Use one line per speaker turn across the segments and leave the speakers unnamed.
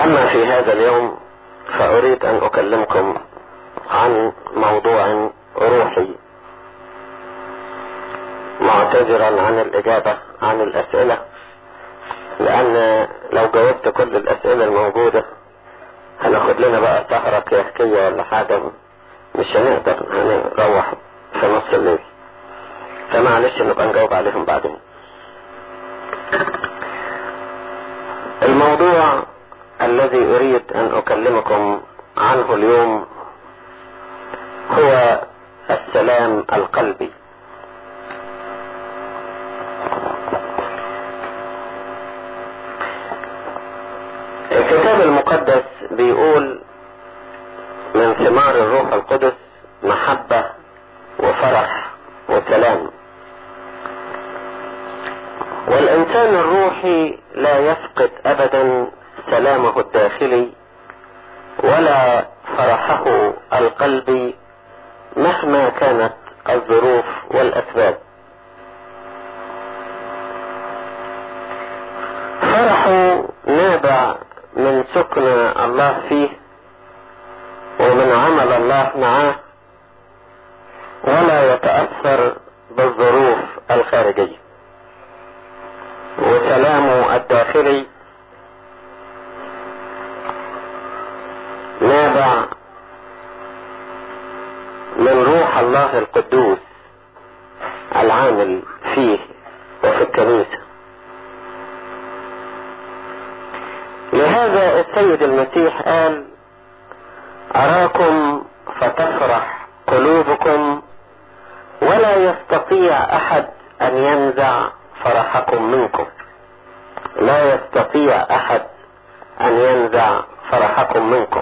أما في هذا اليوم فأريد أن أكلمكم عن موضوع روحي معتذرا عن الإجابة عن الأسئلة لأن لو جاوبت كل الأسئلة الموجودة هناخد لنا بقى سهرة كيحكية ولا حاجة مش هنقدر هنروح في نص الليل فمعلش نبقى نجاوب عليهم بعدين الموضوع الذي أريد أن أكلمكم عنه اليوم هو السلام القلبي الكتاب المقدس بيقول من ثمار الروح القدس محبة وفرح وسلام والإنسان الروحي لا يفقد أبدا سلامه الداخلي ولا فرحه القلبي مهما كانت الظروف والأسباب فرحه نابع من سكن الله فيه ومن عمل الله معاه ولا يتأثر بالظروف الخارجية وسلامه الداخلي نابع من روح الله القدوس العامل فيه وفي الكنيسة لهذا السيد المسيح قال أراكم فتفرح قلوبكم ولا يستطيع أحد أن ينزع فرحكم منكم لا يستطيع أحد أن ينزع فرحكم منكم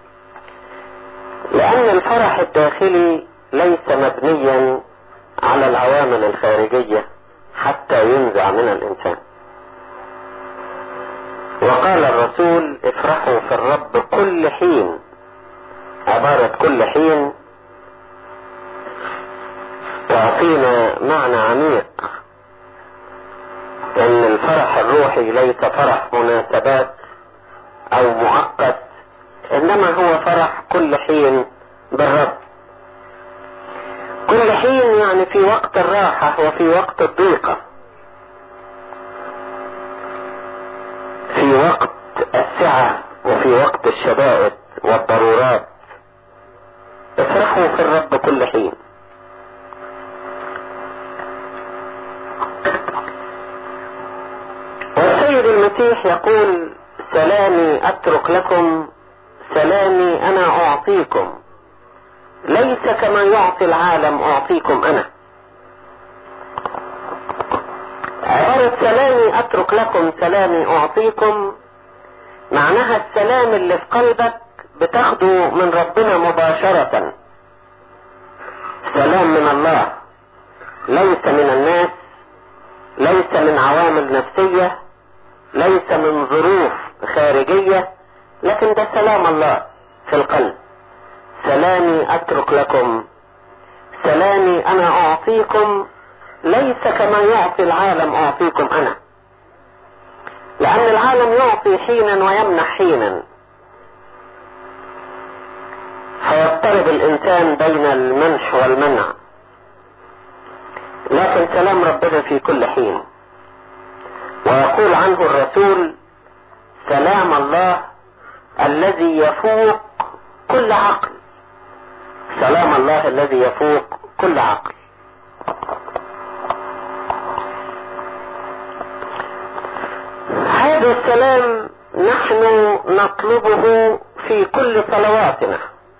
لأن الفرح الداخلي ليس مبنيا على العوامل الخارجية حتى ينزع من الإنسان وقال الرسول افرحوا في الرب كل حين عبارة كل حين تعطينا معنى عميق ان الفرح الروحي ليس فرح مناسبات او مؤقت انما هو فرح كل حين بالرب كل حين يعني في وقت الراحة وفي وقت الضيقة في وقت السعة وفي وقت الشدائد والضرورات افرحوا في الرب كل حين والسيد المسيح يقول سلامي اترك لكم سلامي انا اعطيكم ليس كما يعطي العالم اعطيكم انا عبارة سلامي اترك لكم سلامي اعطيكم معناها السلام اللي في قلبك بتاخده من ربنا مباشرة سلام من الله ليس من الناس ليس من عوامل نفسية ليس من ظروف خارجية لكن ده سلام الله في القلب سلامي اترك لكم سلامي انا اعطيكم ليس كما يعطي العالم اعطيكم انا لان العالم يعطي حينا ويمنح حينا فيضطرب الانسان بين المنح والمنع لكن سلام ربنا في كل حين ويقول عنه الرسول سلام الله الذي يفوق كل عقل سلام الله الذي يفوق كل عقل هذا السلام نحن نطلبه في كل صلواتنا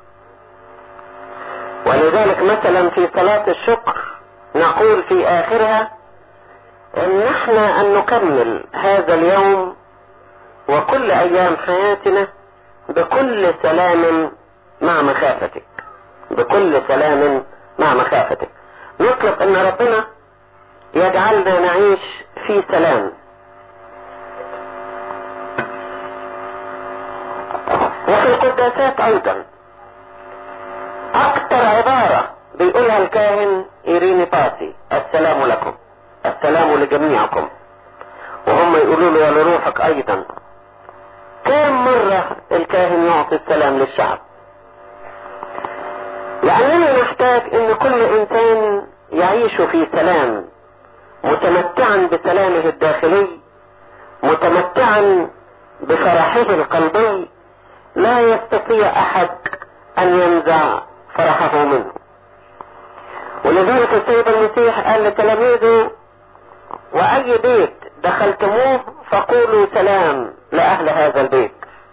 ولذلك مثلا في صلاة الشكر نقول في آخرها ان نحن ان نكمل هذا اليوم وكل ايام حياتنا بكل سلام مع مخافتك بكل سلام مع مخافتك نطلب ان ربنا يجعلنا نعيش في سلام وفي القداسات ايضا اكتر عبارة بيقولها الكاهن ايريني باسي السلام لكم السلام لجميعكم وهم يقولوا له ولروحك ايضا كم مرة نعطي السلام للشعب لأننا نحتاج أن كل إنسان يعيش في سلام متمتعا بسلامه الداخلي متمتعا بفرحه القلبي لا يستطيع أحد أن ينزع فرحه منه ولذلك السيد المسيح قال لتلاميذه وأي بيت دخلتموه فقولوا سلام لأهل هذا البيت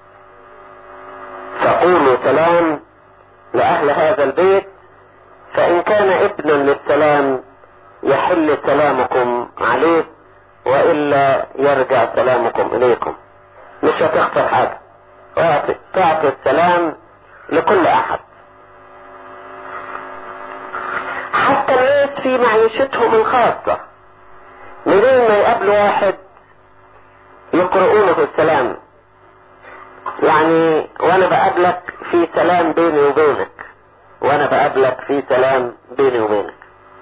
فقولوا سلام لأهل هذا البيت فإن كان ابنا للسلام يحل سلامكم عليه وإلا يرجع سلامكم إليكم مش هتخسر حاجة تعطي السلام لكل أحد حتى الناس في معيشتهم الخاصة منين ما يقابلوا واحد يقرؤونه السلام يعني وانا بقابلك في سلام بيني وبينك وانا بقابلك في سلام بيني وبينك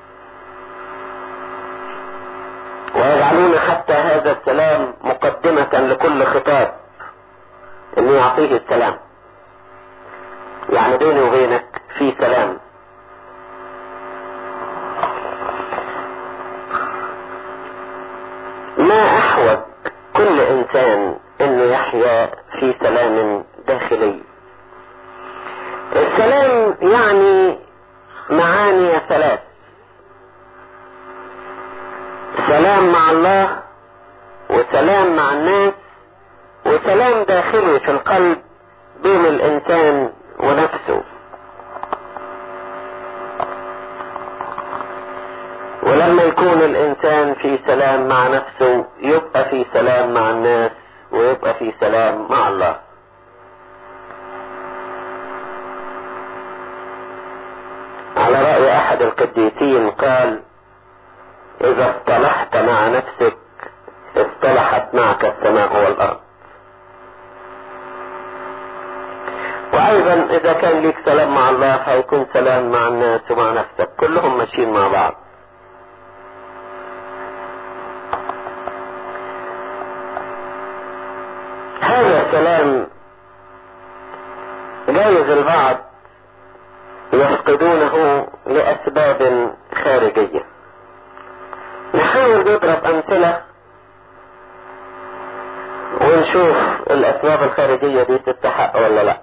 ويجعلون حتى هذا السلام مقدمة لكل خطاب انه يعطيه السلام يعني بيني وبينك في سلام ما احوج كل انسان انه يحيا في سلام داخلي السلام يعني معاني ثلاث سلام مع الله وسلام مع الناس وسلام داخلي في القلب بين الانسان ونفسه ولما يكون الانسان في سلام مع نفسه يبقى في سلام مع الناس ويبقى في سلام مع الله على رأي احد القديسين قال اذا اصطلحت مع نفسك اصطلحت معك السماء والارض وايضا اذا كان ليك سلام مع الله هيكون سلام مع الناس ومع نفسك كلهم ماشيين مع بعض هذا السلام جايز البعض يفقدونه لاسباب خارجية نحاول نضرب امثلة ونشوف الاسباب الخارجية دي تستحق ولا لا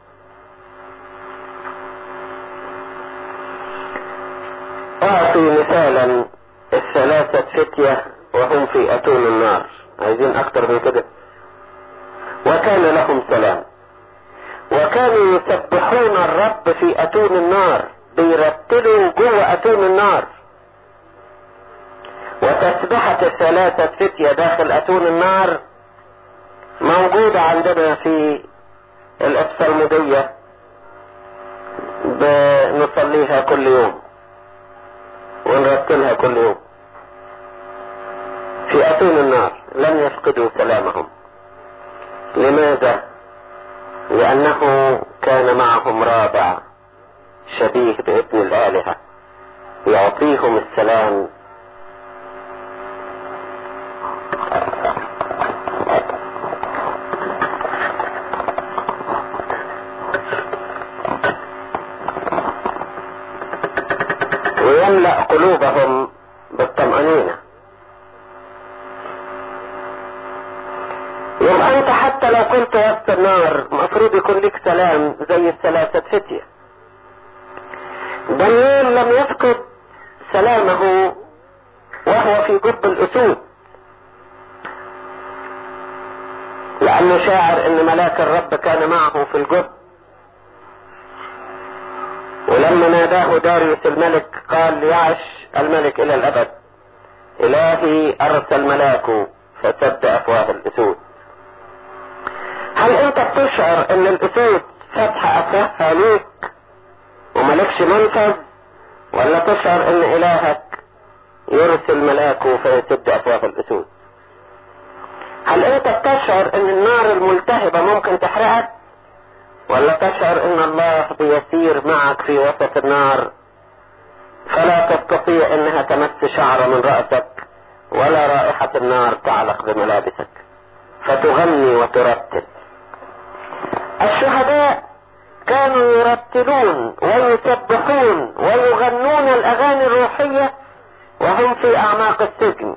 اعطي مثالا الثلاثة فتية وهم في اتون النار عايزين اكتر من كده وكان لهم سلام وكانوا يسبحون الرب في اتون النار بيرتلوا جوه اتون النار وتسبحة الثلاثة فتية داخل اتون النار موجودة عندنا في الابصالمودية بنصليها كل يوم ونرتلها كل يوم في اتون النار لم يفقدوا سلامهم لماذا لانه كان معهم رابع شبيه بابن الالهة يعطيهم السلام ويملأ قلوبهم بالطمأنينة يبقى انت حتى لو كنت وسط النار مفروض يكون لك سلام زي الثلاثة فتية دانيال لم يفقد سلامه وهو في جب الاسود لانه شاعر ان ملاك الرب كان معه في الجب ولما ناداه داريوس الملك قال يعش الملك الى الابد الهي ارسل ملاكه فسد افواه الاسود هل انت بتشعر ان الاسود فتح افواهها ليك وملكش منفذ ولا تشعر ان الهك يرسل ملاكه فيسد افواه الاسود هل انت بتشعر ان النار الملتهبة ممكن تحرقك ولا تشعر ان الله بيسير معك في وسط النار فلا تستطيع انها تمس شعر من رأسك ولا رائحة النار تعلق بملابسك فتغني وترتب الشهداء كانوا يرتلون ويسبحون ويغنون الاغاني الروحية وهم في اعماق السجن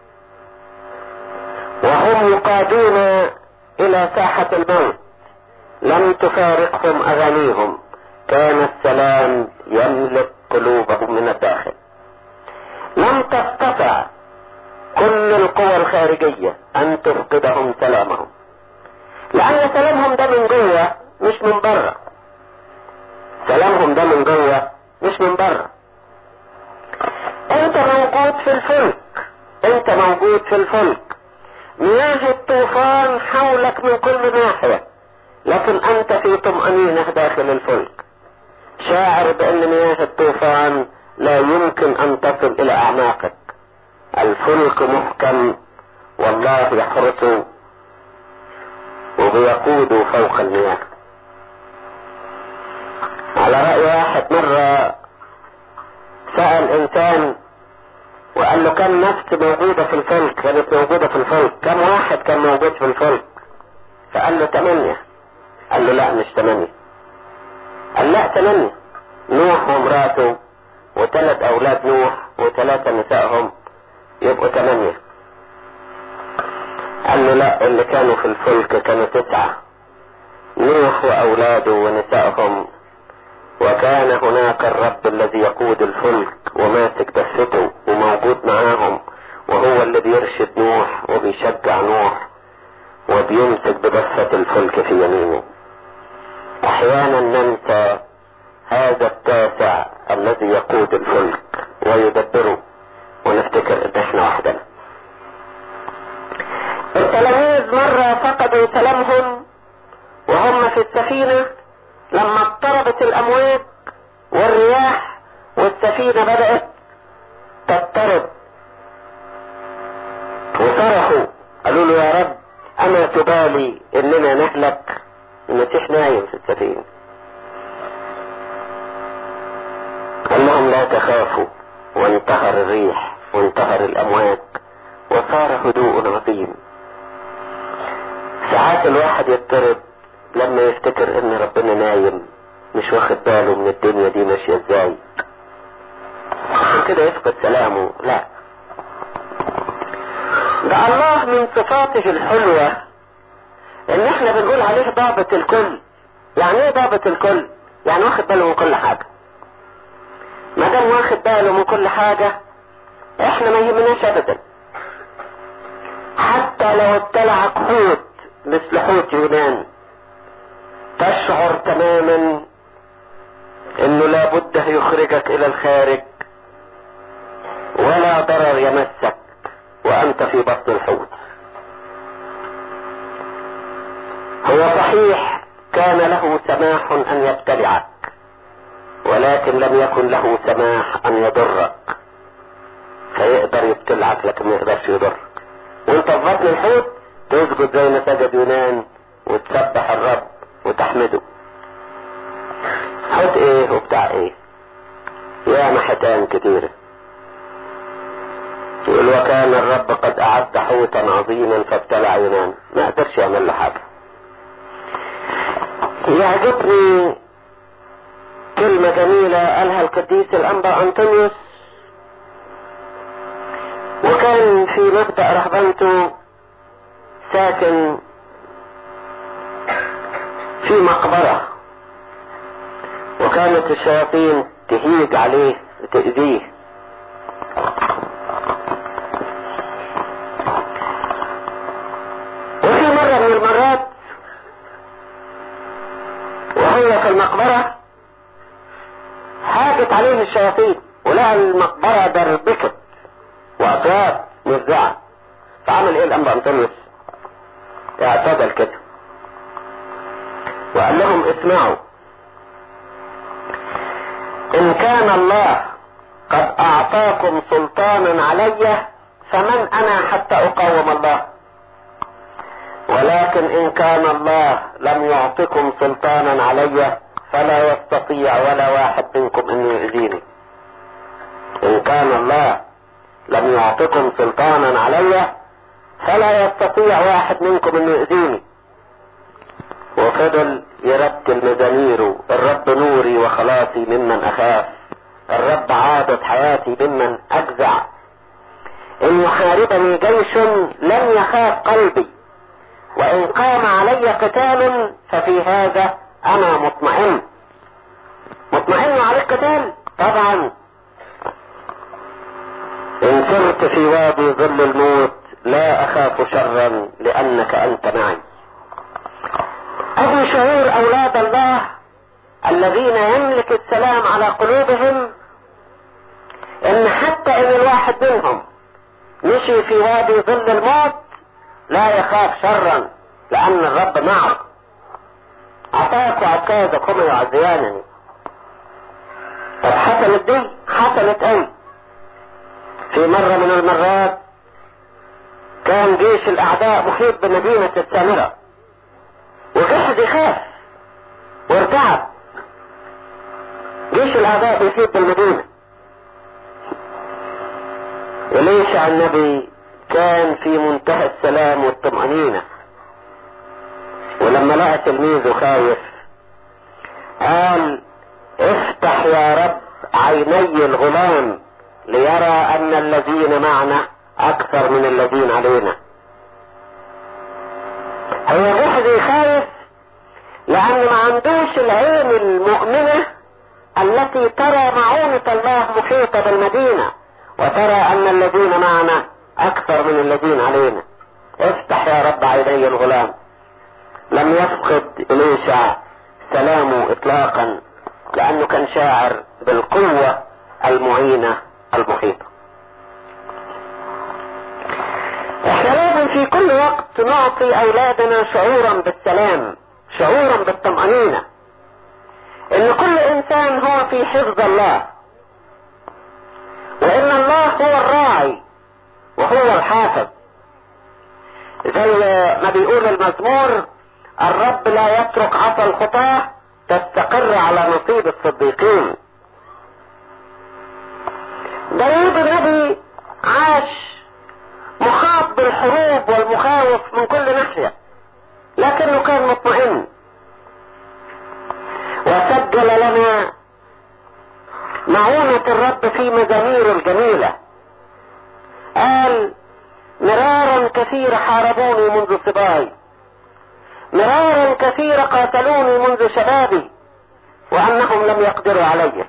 وهم يقادون الى ساحة الموت لم تفارقهم اغانيهم كان السلام يملك قلوبهم من الداخل لم تستطع كل القوى الخارجية ان تفقدهم سلامهم لان سلامهم ده من جوه مش من بره سلامهم ده من جوه مش من بره انت موجود في الفلك انت موجود في الفلك مياه الطوفان حولك من كل ناحية لكن انت في طمأنينة داخل الفلك شاعر بان مياه الطوفان لا يمكن ان تصل الى اعماقك الفلك محكم والله يحرسه وبيقود فوق المياه على رأي واحد مرة سأل انسان وقال له كم نفس موجودة في الفلك كانت موجودة في الفلك كم واحد كان موجود في الفلك فقال له تمانية قال له لا مش تمانية قال لا تمانية نوح ومراته وثلاث اولاد نوح وثلاثة نسائهم يبقوا تمانية قال له لا اللي كانوا في الفلك كانوا تسعة نوح واولاده ونسائهم وكان هناك الرب الذي يقود الفلك وماسك دفته وموجود معاهم وهو اللي بيرشد نوح وبيشجع نوح وبيمسك بدفة الفلك في يمينه احيانا ننسى هذا التاسع الذي يقود الفلك ويدبره ونفتكر ان احنا وحدنا التلاميذ مرة فقدوا سلامهم وهم في السفينة لما اضطربت الامواج والرياح والسفينة بدأت تضطرب وصرخوا قالوا له يا رب اما تبالي اننا نهلك المسيح نايم في السفينة قال لهم لا تخافوا وانتهر الريح وانتهر الامواج وصار هدوء عظيم ساعات الواحد يضطرب لما يفتكر ان ربنا نايم مش واخد باله من الدنيا دي ماشية ازاي عشان كده يفقد سلامه لا ده الله من صفاته الحلوة ان احنا بنقول عليه ضابط الكل يعني ايه ضابط الكل يعني واخد باله من كل حاجة ما دام واخد باله من كل حاجة احنا ما يهمناش ابدا حتى لو ابتلعك حوت مثل حوت يونان تشعر تماما انه لابد يخرجك الى الخارج ولا ضرر يمسك وانت في بطن الحوت هو صحيح كان له سماح ان يبتلعك ولكن لم يكن له سماح ان يضرك فيقدر يبتلعك لكن ما يقدرش يضرك وانت في بطن الحوت تسجد زي ما سجد يونان وتسبح الرب وتحمده حوت ايه وبتاع ايه يا محتان كتيرة يقول وكان الرب قد اعد حوتا عظيما فابتلع يونان ما قدرش يعمل له حاجة يعجبني كلمة جميلة قالها القديس الأنبا أنطونيوس وكان في مبدأ رهبنته ساكن في مقبرة وكانت الشياطين تهيج عليه وتأذيه وفي مرة من المرات وهو في المقبرة هاجت عليه الشياطين ولقى المقبرة دربكت وأصوات مفزعة فعمل ايه الأنبا أنطونيوس اعتدل كده وقال لهم اسمعوا ان كان الله قد اعطاكم سلطانا علي فمن انا حتى اقاوم الله ولكن ان كان الله لم يعطكم سلطانا علي فلا يستطيع ولا واحد منكم ان يؤذيني ان كان الله لم يعطكم سلطانا علي فلا يستطيع واحد منكم ان يؤذيني وفي فضل يرتل مزاميره الرب نوري وخلاصي ممن اخاف الرب عادت حياتي ممن اجزع ان يحاربني جيش لن يخاف قلبي وان قام علي قتال ففي هذا انا مطمئن مطمئن على القتال طبعا ان سرت في وادي ظل الموت لا اخاف شرا لانك انت معي ادي شعور اولاد الله الذين يملك السلام على قلوبهم ان حتى ان الواحد منهم مشي في وادي ظل الموت لا يخاف شرا لان الرب معه عطاك وعكازك هم يعزيانني طب حصلت دي حصلت اي في مرة من المرات كان جيش الاعداء محيط بمدينة السامرة وجحد يخاف وارتعب جيش الاعداء بيحيط بالمدينة وليشع النبي كان في منتهى السلام والطمأنينة ولما لقى تلميذه خايف قال افتح يا رب عيني الغلام ليرى ان الذين معنا اكثر من الذين علينا هو جحدي خايف لان ما عندوش العين المؤمنة التي ترى معونة الله محيطة بالمدينة وترى ان الذين معنا اكثر من الذين علينا افتح يا رب عيني الغلام لم يفقد اليشع سلامه اطلاقا لانه كان شاعر بالقوة المعينة المحيطة احنا لازم في كل وقت نعطي اولادنا شعورا بالسلام شعورا بالطمأنينة ان كل انسان هو في حفظ الله وان الله هو الراعي وهو الحافظ زي ما بيقول المزمور الرب لا يترك عصا الخطاه تستقر على نصيب الصديقين داود النبي عاش محاط بالحروب والمخاوف من كل ناحية لكنه كان مطمئن وسجل لنا معونة الرب في مزامير الجميلة قال مرارا كثير حاربوني منذ صباي مرارا كثير قاتلوني منذ شبابي وانهم لم يقدروا علي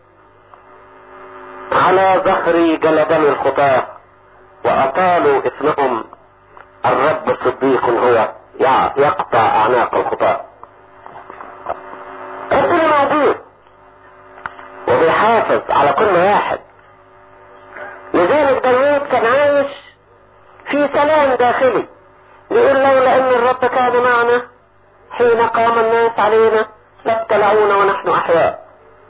على ظهري جلدني الخطاة واطالوا اثمهم الرب صديق هو يقطع اعناق الخطاة ربنا موجود وبيحافظ على كل واحد لذلك داوود كان عايش في سلام داخلي يقول لولا ان الرب كان معنا حين قام الناس علينا لابتلعونا ونحن احياء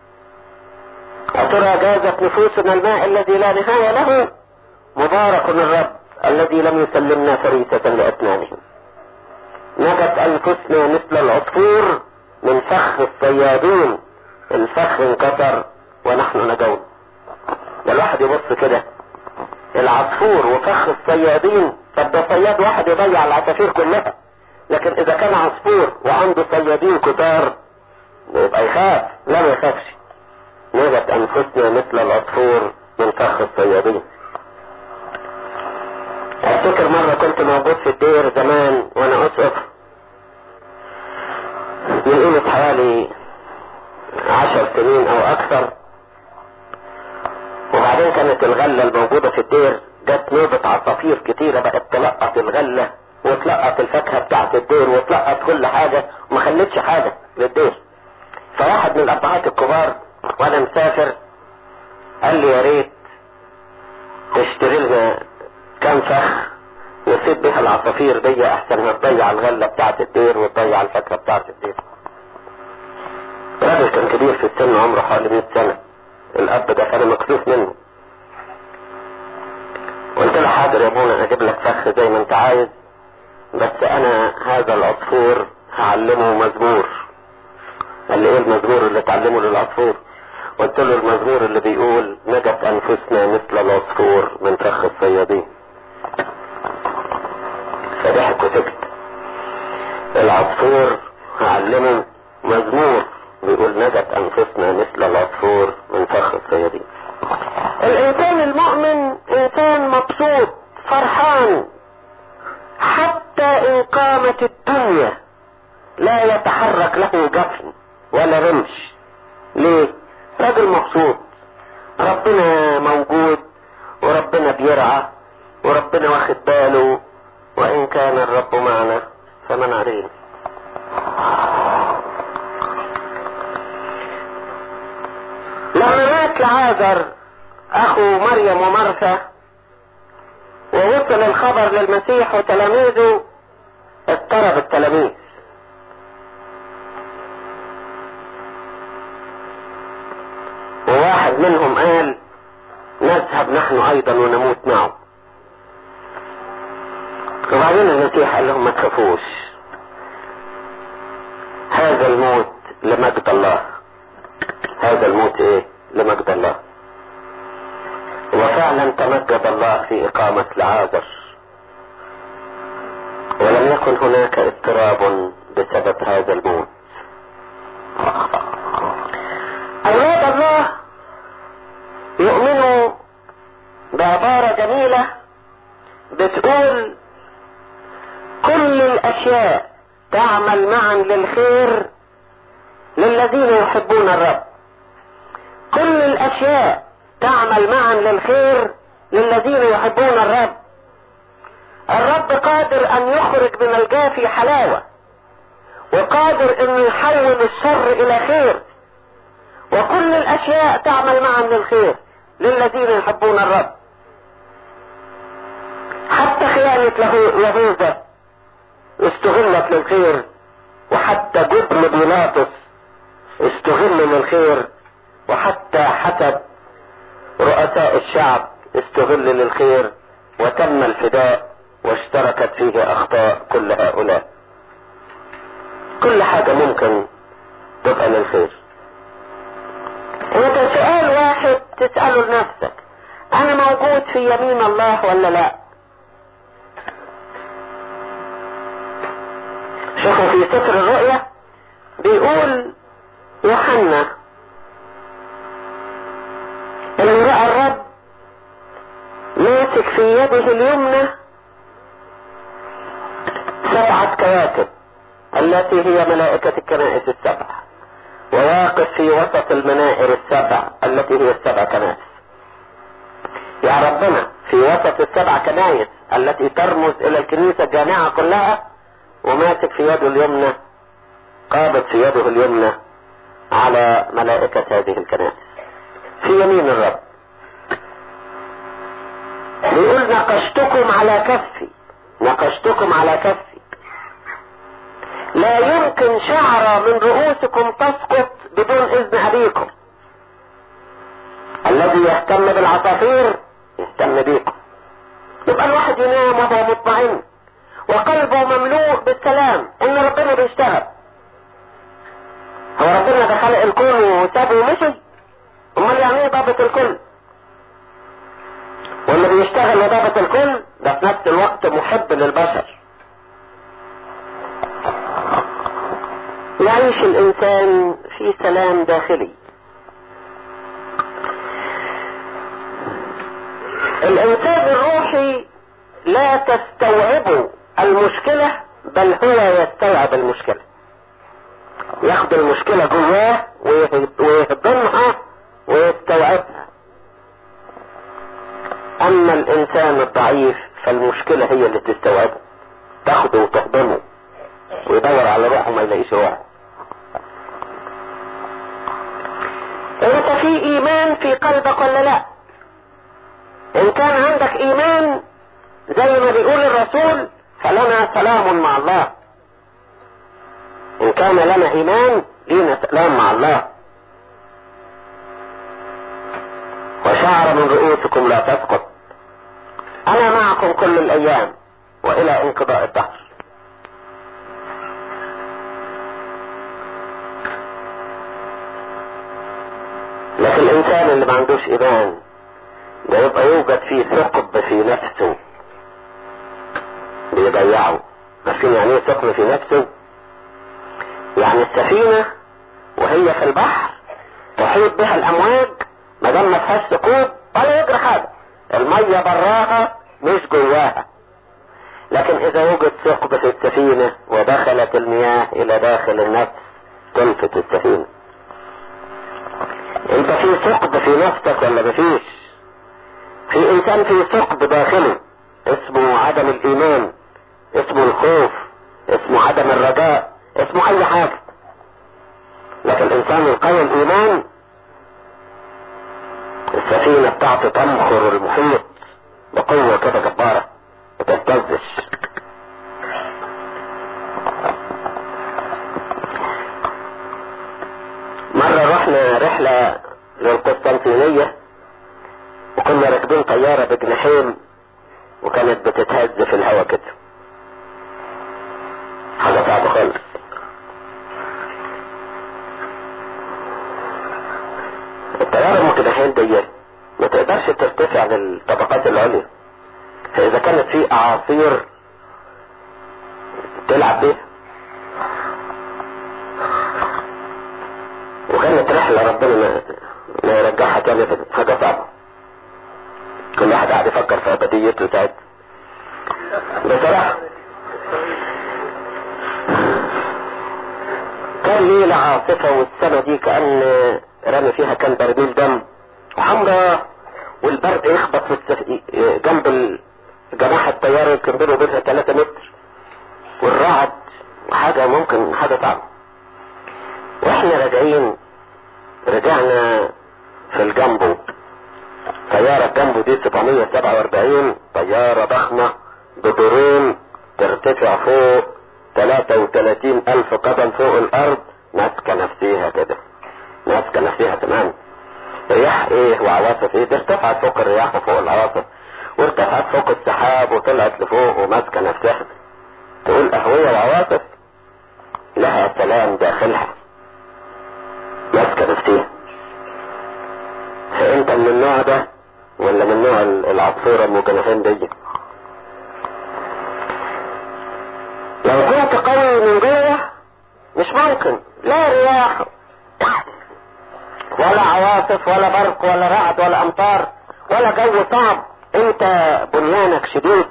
أترى جازت نفوسنا الماء الذي لا نهاية له مبارك الرب الذي لم يسلمنا فريسة لأسنانهم نجت أنفسنا مثل العصفور من فخ الصيادين الفخ انكسر ونحن نجون ده الواحد يبص كده العصفور وفخ الصيادين طب ده صياد واحد يضيع العصافير كلها لكن اذا كان عصفور وعنده صيادين كتار يبقى يخاف لا ما يخافش نجت انفسنا مثل العصفور من فخ الصيادين افتكر مرة كنت موجود في الدير زمان وانا اسقف من قيمة حوالي عشر سنين او اكثر وبعدين كانت الغلة الموجودة في الدير جت نوبة عصافير كتيرة بقت تلقط الغلة وتلقط الفاكهة بتاعت الدير وتلقط كل حاجة وما خلتش حاجة للدير فواحد من الابهات الكبار وانا مسافر قال لي يا ريت تشتري لنا كام فخ نسيب بيها العصافير دي احسن ما تضيع الغلة بتاعت الدير وتضيع الفاكهة بتاعت الدير راجل كان كبير في السن عمره حوالي 100 سنة الاب ده كان مكسوف منه قلت له حاضر يا ابونا هجيب لك فخ زي ما انت عايز بس انا هذا العصفور هعلمه مزمور قال لي ايه المزمور اللي تعلمه للعصفور قلت له المزمور اللي بيقول نجت انفسنا مثل العصفور من فخ الصيادين فضحك وسكت العصفور هعلمه مزمور بيقول نجت انفسنا مثل العصفور من فخ الصيادين الانسان المؤمن انسان مبسوط فرحان حتى ان قامت الدنيا لا يتحرك له جفن ولا رمش ليه راجل مبسوط ربنا موجود وربنا بيرعى وربنا واخد باله وان كان الرب معنا فمن علينا لما مات لعازر اخو مريم ومرثا ووصل الخبر للمسيح وتلاميذه اضطرب التلاميذ وواحد منهم قال نذهب نحن ايضا ونموت معه وبعدين المسيح قال لهم ما تخافوش هذا الموت لمجد الله هذا الموت ايه لمجد الله وفعلا تمجد الله في اقامة لعازر ولم يكن هناك اضطراب بسبب هذا الموت اولاد الله يؤمنوا بعبارة جميلة بتقول كل الاشياء تعمل معا للخير للذين يحبون الرب كل الاشياء تعمل معا للخير للذين يحبون الرب الرب قادر ان يخرج من الجافي حلاوة وقادر ان يحول الشر الى خير وكل الاشياء تعمل معا للخير للذين يحبون الرب حتى خيانة يهوذا استغلت للخير وحتى جبن بيلاطس استغل للخير وحتى حسب رؤساء الشعب استغل للخير وتم الفداء واشتركت فيه اخطاء كل هؤلاء كل حاجة ممكن تبقى للخير انت سؤال واحد تسأله لنفسك انا موجود في يمين الله ولا لا شوفوا في سفر الرؤيا بيقول يوحنا ان رأى الرب ماسك في يده اليمنى سبعة كواكب التي هي ملائكة الكنائس السبع وواقف في وسط المنائر السبع التي هي السبع كنائس يا ربنا في وسط السبع كنائس التي ترمز الى الكنيسة الجامعة كلها وماسك في يده اليمنى قابض في يده اليمنى على ملائكة هذه الكنائس في يمين الرب بيقول نقشتكم على كفي نقشتكم على كفي لا يمكن شعرة من رؤوسكم تسقط بدون اذن ابيكم الذي يهتم بالعصافير يهتم بيكم يبقى الواحد ينام وهو مطمئن وقلبه مملوء بالسلام ان ربنا بيشتغل هو ربنا ده خلق الكون وسابه ومشي امال يعني ايه ضابط الكل واللي بيشتغل لضابط الكل ده في نفس الوقت محب للبشر يعيش الانسان في سلام داخلي الانسان الروحي لا تستوعبه المشكلة بل هو يستوعب المشكلة ياخد المشكلة جواه ويهضمها ويستوعبها اما الانسان الضعيف فالمشكلة هي اللي تستوعبه تاخده وتهضمه ويدور على روحه ما يلاقيش روحه انت في ايمان في قلبك ولا لا ان كان عندك ايمان زي ما بيقول الرسول فلنا سلام مع الله ان كان لنا ايمان لينا سلام مع الله وشعر من رؤوسكم لا تسقط انا معكم كل الايام والى انقضاء الدهر لكن الانسان اللي ما عندوش ايمان ده يبقى يوجد فيه ثقب في نفسه بيضيعه عارفين يعني ايه ثقب في نفسه السفينة وهي في البحر تحيط بها الامواج ما دام ما فيهاش ثقوب ولا يجري حاجة المية براها مش جواها لكن اذا وجد ثقب في السفينة ودخلت المياه الى داخل النفس تلفت السفينة انت في ثقب في نفسك ولا مفيش في انسان في ثقب داخله اسمه عدم الايمان اسمه الخوف اسمه عدم الرجاء اسمه اي حاجة لكن الانسان القوي الايمان السفينة بتاعته تمخر المحيط بقوة كده جبارة ما تهتزش مرة رحنا رحلة للقسطنطينية وكنا راكبين طيارة بجناحين وكانت بتتهز في الهواء كده حاجة صعبة خالص الطيارة المجناحين دي ما تقدرش ترتفع للطبقات العليا فإذا كانت في أعاصير تلعب بيها وكانت رحلة ربنا ما, ما يرجعها تاني حاجة صعبة كل واحد قاعد يفكر في أبديته ساعتها بصراحة كان ليلة عاصفة والسنة دي كأن رمي فيها كان برميل دم وحمراء والبرد يخبط في السف... جنب جناح الطيارة يمكن بينه وبينها 3 متر والرعد وحاجة ممكن حاجة صعبة واحنا راجعين رجعنا في الجامبو طيارة الجامبو دي 747 طيارة ضخمة بدورين ترتفع فوق 33 ألف قدم فوق الأرض ماسكة نفسيها كده ماسكة نفسيها تمام رياح ايه وعواصف ايه دي ارتفعت فوق الرياح وفوق العواصف وارتفعت فوق السحاب وطلعت لفوق وماسكة نفسها تقول أهوية وعواصف لها سلام داخلها ماسكة نفسيها فانت من النوع ده ولا من نوع العصفورة المجنحين دي لو كنت قوي من جوه مش ممكن لا رياح ولا عواصف ولا برق ولا رعد ولا امطار ولا جو صعب انت بنيانك شديد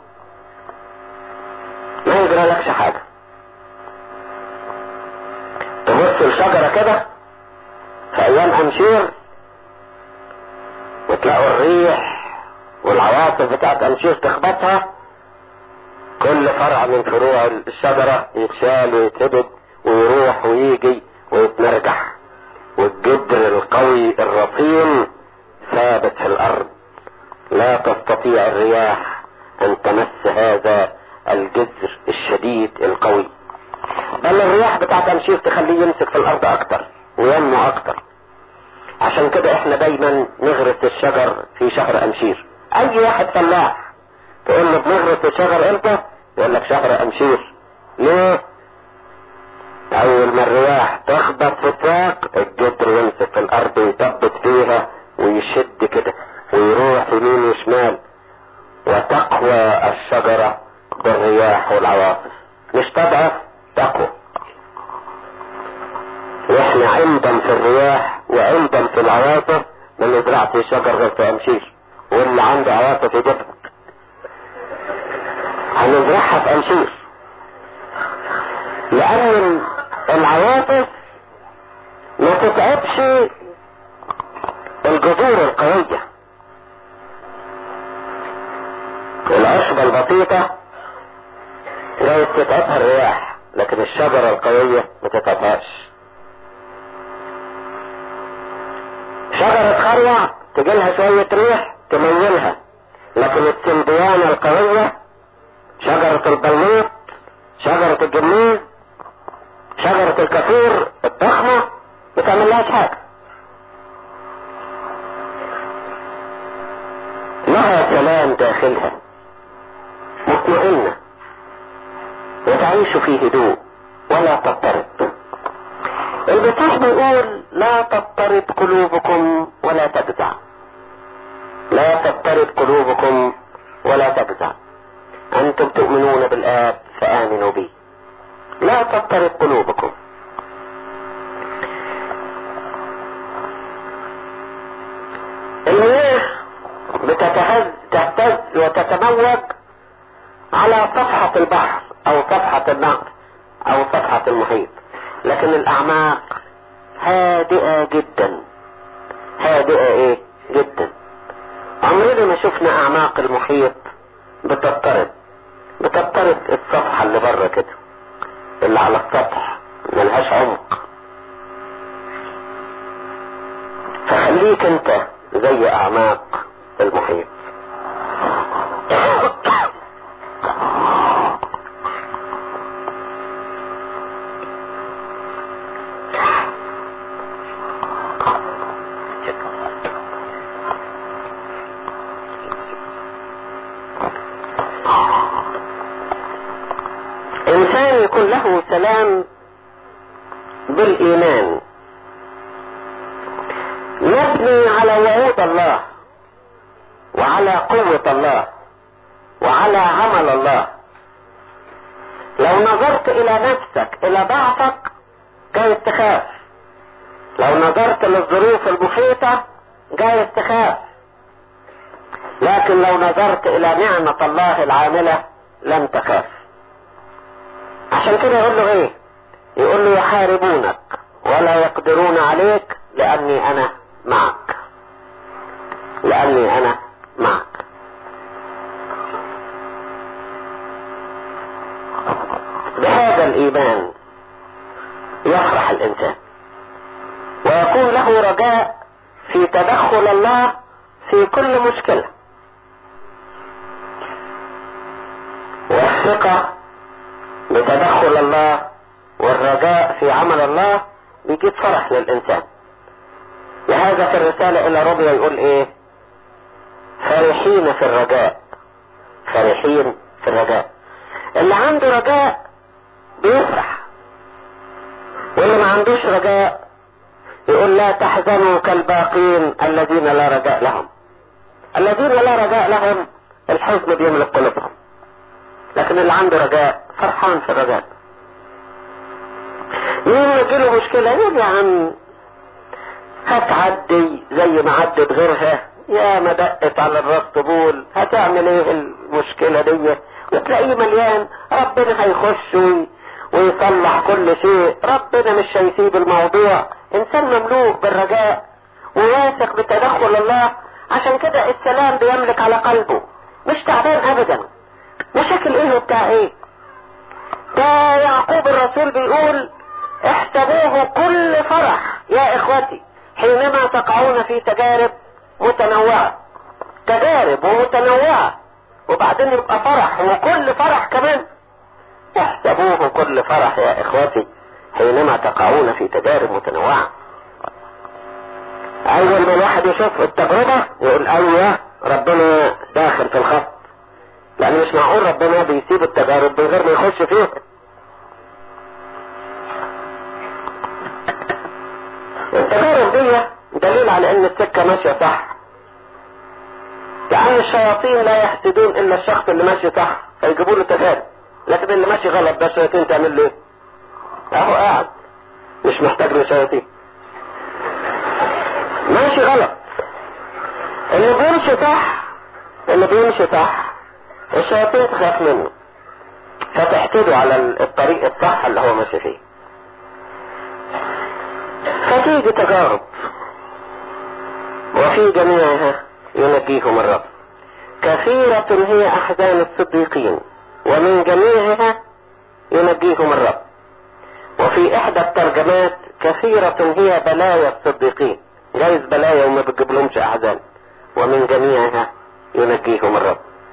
ما يجرى لكش حاجة تبص الشجرة كده في ايام امشير وتلاقوا الريح والعواصف بتاعت امشير تخبطها كل فرع من فروع الشجرة يتشال ويتهبد ويروح ويجي ويتمرجح والجدر القوي الرصين ثابت في الارض لا تستطيع الرياح ان تمس هذا الجذر الشديد القوي بل الرياح بتاعت امشير تخليه يمسك في الارض اكتر وينمو اكتر عشان كده احنا دايما نغرس الشجر في شهر امشير اي واحد فلاح تقول له بنغرس الشجر امتى يقول لك شهر امشير ليه اول ما الرياح تخبط في الساق الجدر يمسك في الارض ويثبت فيها ويشد كده ويروح يمين وشمال وتقوى الشجرة بالرياح والعواصف مش تضعف تقوى واحنا عمدا في الرياح وعمدا في العواصف ما نزرعش شجر غير في امشير واللي عنده عواصف يجيبها هنزرعها في امشير لان العواطف ما تتعبش الجذور القوية العشبة البسيطة لا تتعبها الرياح لكن الشجرة القوية ما تتعبهاش شجرة خروع تجيلها شوية ريح تميلها لكن السنديانة القوية شجرة البلوط شجرة الجميز شجرة الكافور الضخمة ما تعملهاش حاجة لها سلام داخلها مطمئنة وتعيش في هدوء ولا تضطرب المسيح بيقول لا تضطرب قلوبكم ولا تجزع لا تضطرب قلوبكم ولا تجزع انتم تؤمنون بالاب فامنوا بي لا تضطرب قلوبكم وتتهز تهتز وتتموج على صفحة البحر او صفحة النهر او صفحة المحيط لكن الاعماق هادئة جدا هادئة ايه جدا عمرنا ما شفنا اعماق المحيط بتضطرب بتضطرب الصفحة اللي بره كده اللي على السطح ملهاش عمق فخليك انت زي اعماق المحيط انسان يكون له سلام بالايمان مبني على وعود الله وعلى قوة الله وعلى عمل الله لو نظرت الى نفسك الى ضعفك جايز تخاف لو نظرت للظروف المحيطة جايز تخاف لكن لو نظرت الى نعمة الله العاملة لن تخاف عشان كده يقول له ايه يقول له يحاربونك ولا يقدرون عليك لاني انا معك لاني انا معك بهذا الايمان يفرح الانسان ويكون له رجاء في تدخل الله في كل مشكلة والثقة بتدخل الله والرجاء في عمل الله بيجيب فرح للإنسان لهذا في الرسالة إلى ربيا يقول إيه فرحين في الرجاء فرحين في الرجاء اللي عنده رجاء بيفرح واللي ما عندوش رجاء يقول لا تحزنوا كالباقين الذين لا رجاء لهم الذين لا رجاء لهم الحزن بيملك قلوبهم لكن اللي عنده رجاء فرحان في الرجاء مين يجيله مشكلة يقول يا عم هتعدي زي ما عدت غيرها يا ما دقت على الراس طبول هتعمل ايه المشكلة دي وتلاقيه مليان ربنا هيخش ويصلح كل شيء ربنا مش هيسيب الموضوع انسان مملوء بالرجاء وواثق بتدخل الله عشان كده السلام بيملك على قلبه مش تعبان ابدا مشاكل ايه وبتاع ايه ده يعقوب الرسول بيقول احسبوه كل فرح يا اخوتي حينما تقعون في تجارب متنوعة تجارب ومتنوعة وبعدين يبقى فرح وكل فرح كمان احسبوه كل فرح يا اخوتي حينما تقعون في تجارب متنوعة اول ما الواحد يشوف التجربة يقول ايوه ربنا داخل في الخط لان مش معقول ربنا بيسيب التجارب من غير ما يخش فيها التجارب دي دليل على ان السكة ماشية صح لان الشياطين لا يحسدون الا الشخص اللي ماشي صح فيجيبوا له تجارب لكن اللي ماشي غلط ده الشياطين تعمل له ايه اهو قاعد مش محتاج له شياطين ماشي غلط اللي بيمشي صح اللي بيمشي صح الشياطين تخاف منه فتحسده على الطريق الصح اللي هو ماشي فيه فتيجي تجارب وفي جميعها ينجيهم الرب كثيرة هي أحزان الصديقين ومن جميعها ينجيهم الرب وفي إحدى الترجمات كثيرة هي بلايا الصديقين جايز بلايا وما بتجيب لهمش أحزان ومن جميعها ينجيهم الرب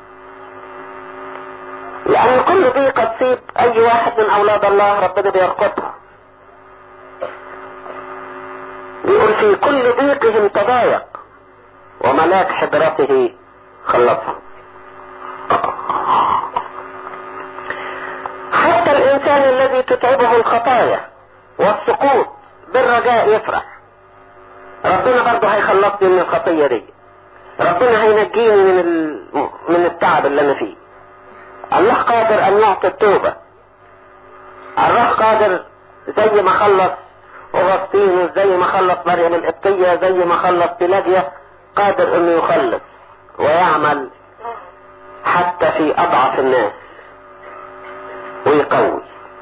لأن كل ضيقة تصيب أي واحد من أولاد الله ربنا بيرقبها بيقول في كل ضيقهم تضايق وملاك حضرته خلصهم حتى الإنسان الذي تتعبه الخطايا والسقوط بالرجاء يفرح ربنا برضه هيخلصني من الخطية دي ربنا هينجيني من ال... من التعب اللي انا فيه الله قادر ان يعطي التوبة الله قادر زي ما خلص اغسطينوس زي ما خلص مريم القبطية زي ما خلص بلاجيا قادر انه يخلص ويعمل حتى في اضعف الناس ويقوي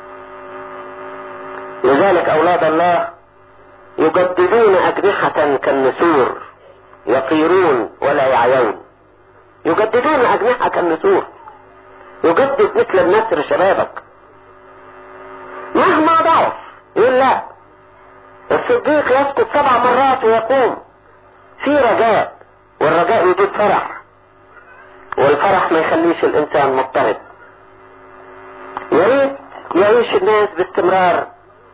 لذلك اولاد الله يجددون اجنحة كالنسور يطيرون ولا يعيون يجددون اجنحة كالنسور يجدد مثل النسر شبابك مهما ضعف يقول لا الصديق يسقط سبع مرات ويقوم في رجاء والرجاء يجيب فرح والفرح ما يخليش الانسان مضطرب يا ريت يعيش الناس باستمرار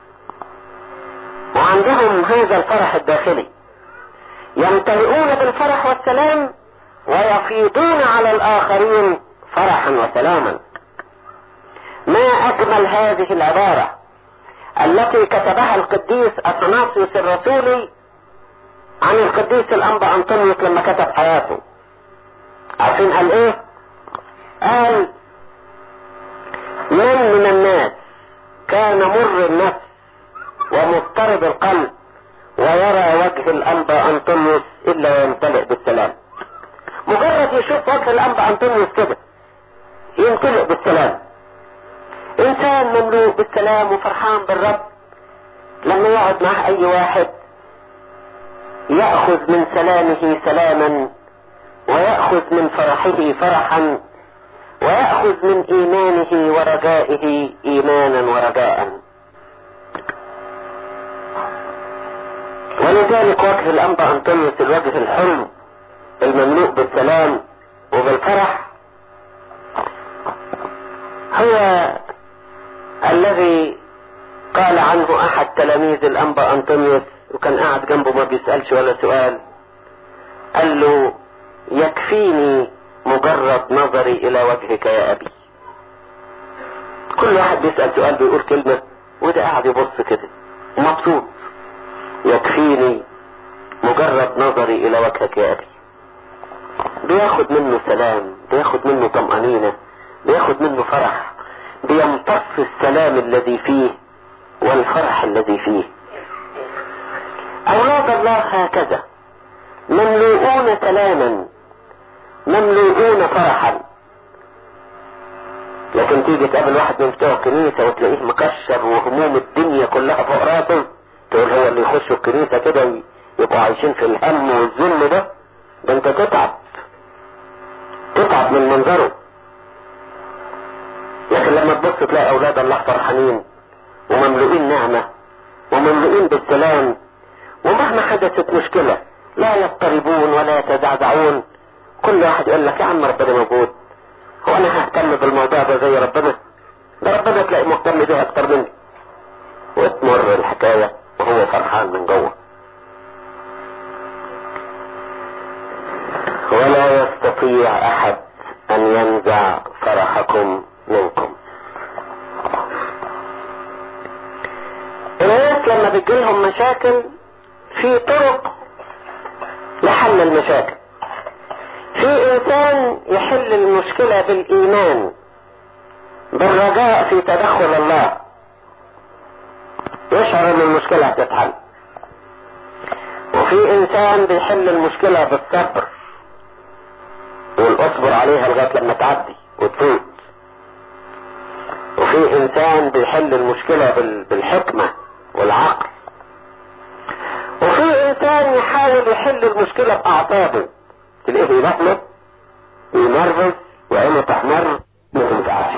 وعندهم هذا الفرح الداخلي يمتلئون بالفرح والسلام ويفيضون على الاخرين فرحا وسلاما ما اجمل هذه العبارة التي كتبها القديس اثناسيوس الرسولي عن القديس الانبا انطونيوس لما كتب حياته عارفين قال ايه قال من من الناس كان مر النفس ومضطرب القلب ويرى وجه الانبا انطونيوس الا ويمتلئ بالسلام مجرد يشوف وجه الانبا انطونيوس كده يمتلئ بالسلام انسان مملوء بالسلام وفرحان بالرب لما يقعد مع اي واحد يأخذ من سلامه سلاما ويأخذ من فرحه فرحا ويأخذ من ايمانه ورجائه ايمانا ورجاء ولذلك وجه الانبا انطونيوس الوجه الحلو المملوء بالسلام وبالفرح هو الذي قال عنه احد تلاميذ الانبا انطونيوس وكان قاعد جنبه ما بيسألش ولا سؤال قال له يكفيني مجرد نظري الى وجهك يا ابي كل واحد بيسأل سؤال بيقول كلمة وده قاعد يبص كده ومبسوط يكفيني مجرد نظري الى وجهك يا ابي بياخد منه سلام بياخد منه طمأنينة بياخد منه فرح بيمتص السلام الذي فيه والفرح الذي فيه اولاد الله هكذا مملوءون سلاما مملوءون فرحا لكن تيجي تقابل واحد من بتوع الكنيسة وتلاقيه مكشر وهموم الدنيا كلها فوق راسه تقول هو اللي يخشوا الكنيسة كده يبقوا عايشين في الهم والذل ده ده انت تتعب تتعب من منظره لكن لما تبص تلاقي اولاد الله فرحانين ومملوئين نعمة ومملوئين بالسلام ومهما حدثت مشكلة لا يضطربون ولا يتزعزعون كل واحد يقول لك يا عم ربنا موجود هو انا ههتم بالموضوع ده زي ربنا ده ربنا تلاقي مهتم بيه اكتر مني وتمر الحكاية وهو فرحان من جوه ولا يستطيع احد ان ينزع فرحكم منكم الناس لما بتجيلهم مشاكل في طرق لحل المشاكل في انسان يحل المشكلة بالايمان بالرجاء في تدخل الله يشعر ان المشكلة هتتحل وفي انسان بيحل المشكلة بالصبر والاصبر عليها لغاية لما تعدي وتفوت وفي انسان بيحل المشكلة بالحكمة والعقل وفي انسان يحاول يحل المشكلة باعصابه تلاقيه يلخبط ينرفز وعينه تحمر ما تنفعش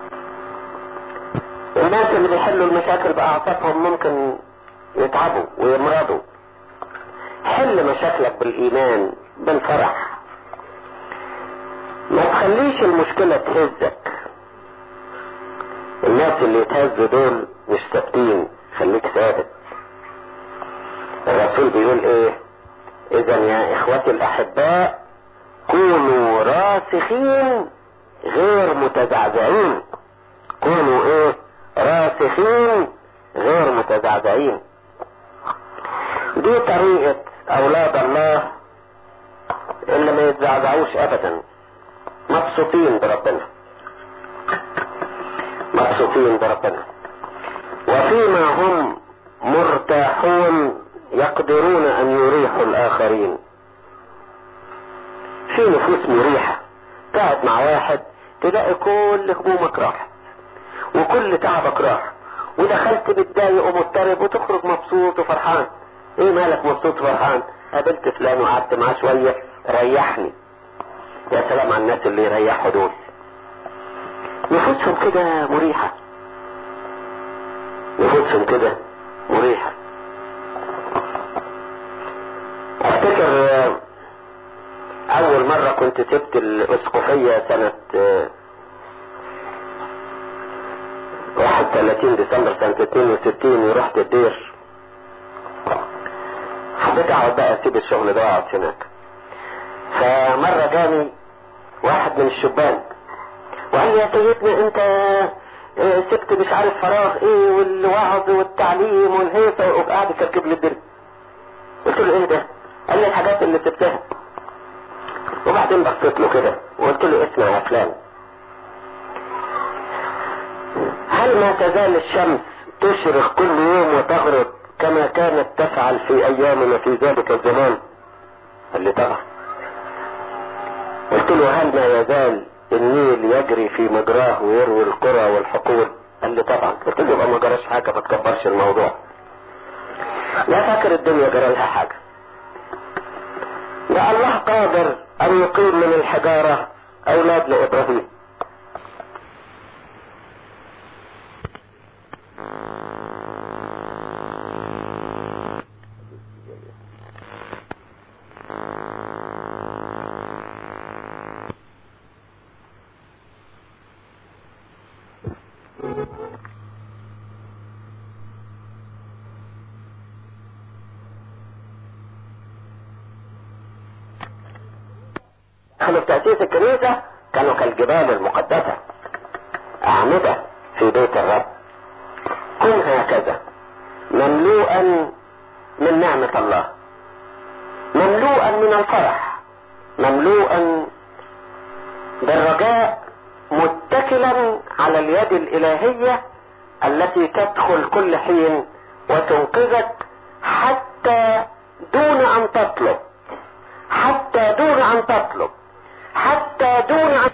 الناس اللي بيحلوا المشاكل باعصابهم ممكن يتعبوا ويمرضوا حل مشاكلك بالايمان بالفرح ما تخليش المشكلة تهزك الناس اللي يتهزوا دول مش ثابتين خليك ثابت الرسول بيقول ايه اذا يا اخوتي الاحباء كونوا راسخين غير متزعزعين كونوا ايه راسخين غير متزعزعين دي طريقة اولاد الله اللي ما يتزعزعوش ابدا مبسوطين بربنا مبسوطين بربنا وفيما هم مرتاحون يقدرون ان يريحوا الاخرين في نفوس مريحة تقعد مع واحد تلاقي كل همومك راح وكل تعبك راح ودخلت متضايق ومضطرب وتخرج مبسوط وفرحان ايه مالك مبسوط وفرحان قابلت فلان وقعدت معاه شوية ريحني يا سلام على الناس اللي يريحوا دول نفوسهم كده مريحة نفوسهم كده مريحة افتكر اول مرة كنت سبت الاسقفية سنة 31 ديسمبر سنة 62 ورحت الدير حبيت اقعد بقى اسيب الشغل ده واقعد هناك فمرة جاني واحد من الشبان وقال لي يا سيدنا انت سبت مش عارف فراغ ايه والوعظ والتعليم والهيصة وقعد يكركب لي الدرب قلت له ايه ده قال لي الحاجات اللي سبتها وبعدين بصيت له كده وقلت له اسمع يا فلان هل ما تزال الشمس تشرق كل يوم وتغرب كما كانت تفعل في ايامنا في ذلك الزمان قال لي طبعا قلت له هل ما يزال النيل يجري في مجراه ويروي القرى والحقول قال لي طبعا قلت له يبقى ما جراش حاجه ما تكبرش الموضوع لا فاكر الدنيا جرى لها حاجه ده الله قادر ان يقيم من الحجاره اولاد لابراهيم كانوا في تأسيس الكنيسة كانوا كالجبال المقدسة أعمدة في بيت الرب كن هكذا مملوءا من نعمة الله مملوءا من الفرح مملوءا بالرجاء متكلا على اليد الإلهية التي تدخل كل حين وتنقذك حتى دون أن تطلب حتى دون أن تطلب حتى دون أن